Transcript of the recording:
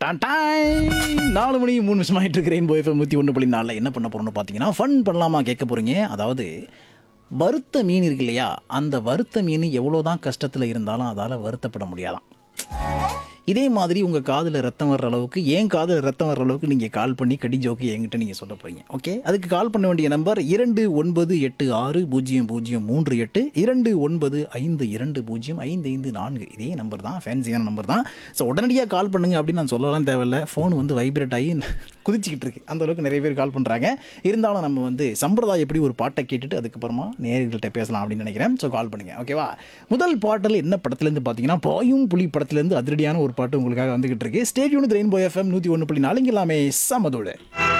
டாய் நாலு மணி மூணு நிமிஷம் ஆகிட்டு இருக்கிறேன் போய் நூற்றி ஒன்று புள்ளி நாலில் என்ன பண்ண போகிறோம்னு பார்த்தீங்கன்னா ஃபன் பண்ணலாமா கேட்க போகிறீங்க அதாவது வறுத்த மீன் இருக்கு இல்லையா அந்த வறுத்த மீன் எவ்வளோ தான் கஷ்டத்தில் இருந்தாலும் அதால் வருத்தப்பட முடியாதாம் இதே மாதிரி உங்கள் காதில் ரத்தம் வர்ற அளவுக்கு ஏன் காதில் ரத்தம் வர்ற அளவுக்கு நீங்கள் கால் பண்ணி கடி ஜோக்கு என்கிட்ட நீங்கள் சொல்ல போகிறீங்க ஓகே அதுக்கு கால் பண்ண வேண்டிய நம்பர் இரண்டு ஒன்பது எட்டு ஆறு பூஜ்ஜியம் பூஜ்ஜியம் மூன்று எட்டு இரண்டு ஒன்பது ஐந்து இரண்டு பூஜ்ஜியம் ஐந்து ஐந்து நான்கு இதே நம்பர் தான் ஃபேன்சியான நம்பர் தான் ஸோ உடனடியாக கால் பண்ணுங்க அப்படின்னு நான் சொல்லலாம் தேவையில்ல ஃபோன் வந்து வைப்ரேட் ஆகி குதிச்சிக்கிட்டு இருக்கு அந்த அளவுக்கு நிறைய பேர் கால் பண்ணுறாங்க இருந்தாலும் நம்ம வந்து சம்பிரதாயம் எப்படி ஒரு பாட்டை கேட்டுட்டு அதுக்கப்புறமா நேர்கள்ட்ட பேசலாம் அப்படின்னு நினைக்கிறேன் ஸோ கால் பண்ணுங்க ஓகேவா முதல் பாட்டில் என்ன படத்துலேருந்து பார்த்தீங்கன்னா பாயும் புலி படத்துலேருந்து அதிரடியான ஒரு பாட்டு உங்களுக்காக வந்துகிட்டு இருக்கு ஸ்டேடியூன் ரெயின்போ எஃப்எம் நூற்றி ஒன்று புள்ளி நாலுங்க எல்லாமே சமதோடு